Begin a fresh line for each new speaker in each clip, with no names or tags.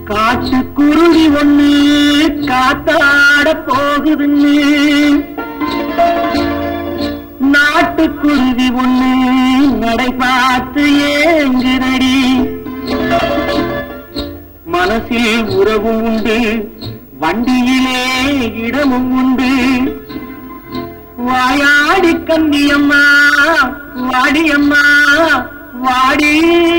காட்டு குருவி ஒண்ணு காத்தாட போகுதுன்னு நாட்டுக்குருவி ஒண்ணு நடை பார்த்து ஏங்குதடி மனசில் உறவும் உண்டு வண்டியிலே இடமும் உண்டு வாயாடி கந்தியம்மா வாடியம்மா வாடி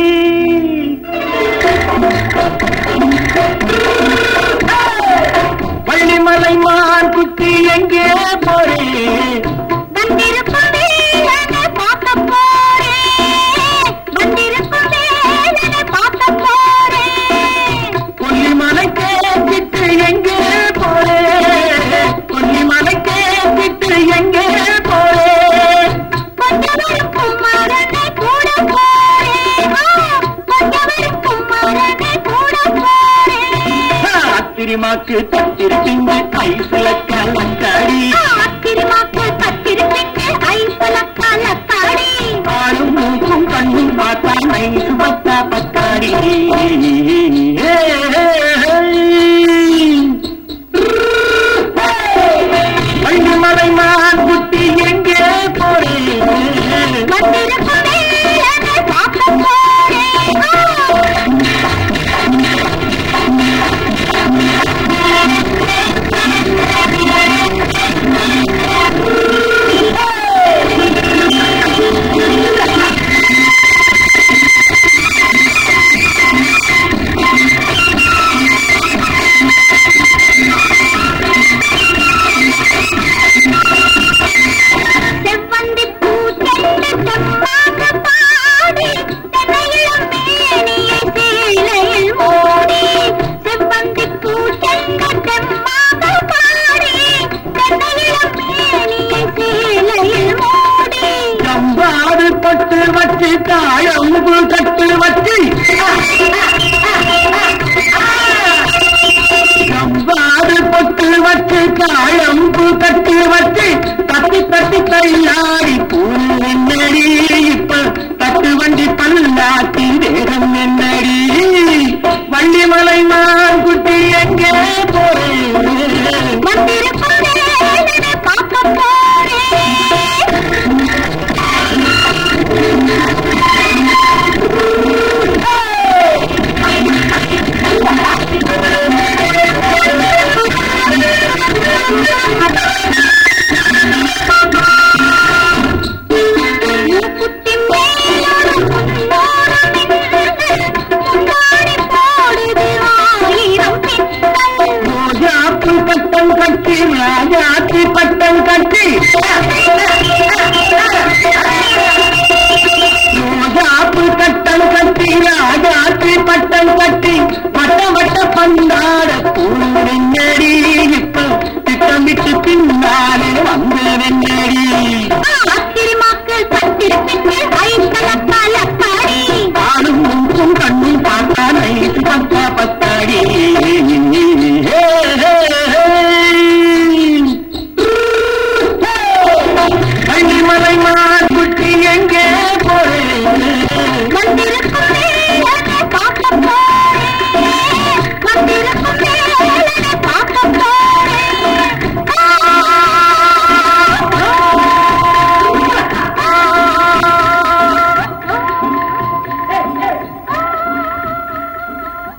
வள்ளிமலை மார்க்குக்கு எங்கே போறேன்
வந்திருக்கும் வேலனை பார்க்க போறேன் வந்திருக்கும் வேலனை பார்க்க போறேன்
கொல்லிமலை கேட்டுட்டு எங்கே போறேன் கொல்லிமலை கேட்டுட்டு எங்கே போறேன்
கொஞ்சவருக்கும் மரனை கூட போறேன் ஆ, கொஞ்சவருக்கும் மரனை கூட போறேன்
அத்திரிமாக்கு தத்திருப்பிங்க ஐசுல கலக்காடி
ஆத்திரமாக்கு பத்திருப்பிட்டு ஐசுல கலக்காடி
ஆளும் மூக்கும் கண்ணும் பார்த்தா நைசு பத்தா பத்தாடி